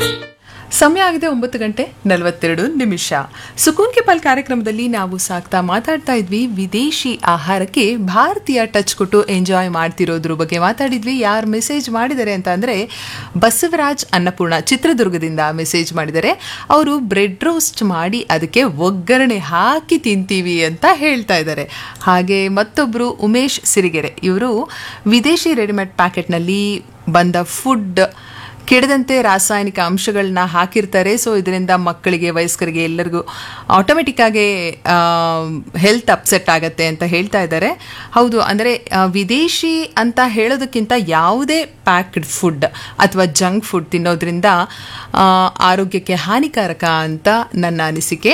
ಸಮಯ ಆಗಿದೆ ಒಂಬತ್ತು ಗಂಟೆ ನಲವತ್ತೆರಡು ನಿಮಿಷ ಸುಕೂನ್ ಕೆ ಪಲ್ ಕಾರ್ಯಕ್ರಮದಲ್ಲಿ ನಾವು ಸಾಕ್ತಾ ಮಾತಾಡ್ತಾ ಇದ್ವಿ ವಿದೇಶಿ ಆಹಾರಕ್ಕೆ ಭಾರತೀಯ ಟಚ್ ಕೊಟ್ಟು ಎಂಜಾಯ್ ಮಾಡ್ತಿರೋದ್ರ ಬಗ್ಗೆ ಮಾತಾಡಿದ್ವಿ ಯಾರು ಮೆಸೇಜ್ ಮಾಡಿದ್ದಾರೆ ಅಂತ ಅಂದರೆ ಬಸವರಾಜ್ ಅನ್ನಪೂರ್ಣ ಚಿತ್ರದುರ್ಗದಿಂದ ಮೆಸೇಜ್ ಮಾಡಿದ್ದಾರೆ ಅವರು ಬ್ರೆಡ್ ರೋಸ್ಟ್ ಮಾಡಿ ಅದಕ್ಕೆ ಒಗ್ಗರಣೆ ಹಾಕಿ ತಿಂತೀವಿ ಅಂತ ಹೇಳ್ತಾ ಇದ್ದಾರೆ ಹಾಗೆ ಮತ್ತೊಬ್ಬರು ಉಮೇಶ್ ಸಿರಿಗೆರೆ ಇವರು ವಿದೇಶಿ ರೆಡಿಮೇಡ್ ಪ್ಯಾಕೆಟ್ನಲ್ಲಿ ಬಂದ ಫುಡ್ ಕೆಡದಂತೆ ರಾಸಾಯನಿಕ ಅಂಶಗಳನ್ನ ಹಾಕಿರ್ತಾರೆ ಸೊ ಇದರಿಂದ ಮಕ್ಕಳಿಗೆ ವಯಸ್ಕರಿಗೆ ಎಲ್ಲರಿಗೂ ಆಟೋಮೆಟಿಕ್ ಆಗಿ ಹೆಲ್ತ್ ಅಪ್ಸೆಟ್ ಆಗತ್ತೆ ಅಂತ ಹೇಳ್ತಾ ಇದ್ದಾರೆ ಹೌದು ಅಂದರೆ ವಿದೇಶಿ ಅಂತ ಹೇಳೋದಕ್ಕಿಂತ ಯಾವುದೇ ಪ್ಯಾಕ್ಡ್ ಫುಡ್ ಅಥವಾ ಜಂಕ್ ಫುಡ್ ತಿನ್ನೋದ್ರಿಂದ ಆ, ಆರೋಗ್ಯಕ್ಕೆ ಹಾನಿಕಾರಕ ಅಂತ ನನ್ನ ಅನಿಸಿಕೆ